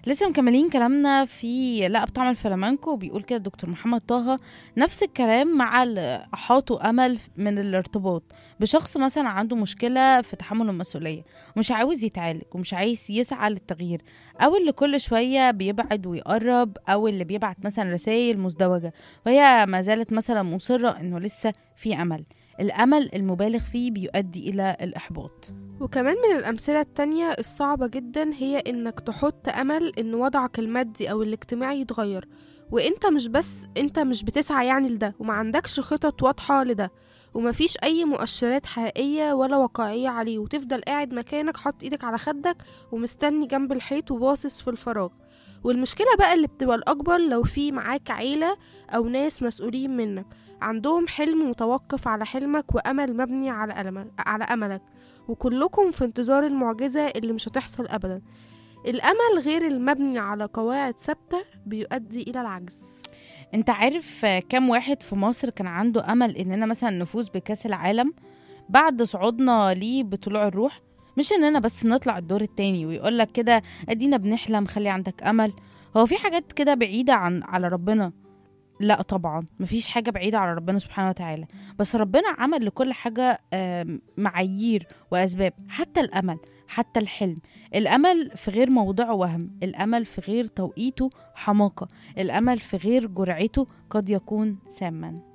لسه مكملين كلامنا في لا بطعم الفلامنكو بيقول كده دكتور محمد طه نفس الكلام مع اللي احاطوا امل من الارتباط بشخص مثلا عنده مشكله في تحمل المسؤوليه ومش عاوز يتعالج ومش عايز يسعى للتغيير او اللي كل شويه بيبعد ويقرب او اللي بيبعت مثلا رسائل مزدوجه وهي ما زالت مثلا مصره انه لسه في امل الامل المبالغ فيه بيؤدي الى الاحباط وكمان من الأمثلة التانية الصعبة جدا هي إنك تحط أمل إن وضعك المادي أو الاجتماعي يتغير وإنت مش بس إنت مش بتسعى يعني لده وما عندكش خطط واضحة لده ومفيش أي مؤشرات حقيقية ولا واقعية عليه وتفضل قاعد مكانك حاطط إيدك على خدك ومستني جنب الحيط وباصص في الفراغ والمشكلة بقى اللي بتبقى الأكبر لو في معاك عيلة أو ناس مسؤولين منك عندهم حلم متوقف على حلمك وأمل مبني على ألمك على أملك وكلكم في انتظار المعجزة اللي مش هتحصل أبدا الأمل غير المبني على قواعد ثابتة بيؤدي إلى العجز انت عارف كم واحد في مصر كان عنده امل اننا مثلا نفوز بكاس العالم بعد صعودنا ليه بطلوع الروح مش اننا بس نطلع الدور التاني ويقول لك كده ادينا بنحلم خلي عندك امل هو في حاجات كده بعيدة عن على ربنا لا طبعا مفيش حاجة بعيدة على ربنا سبحانه وتعالى بس ربنا عمل لكل حاجة آم، معايير وأسباب حتى الأمل حتى الحلم الأمل في غير موضعه وهم الأمل في غير توقيته حماقة الأمل في غير جرعته قد يكون ساما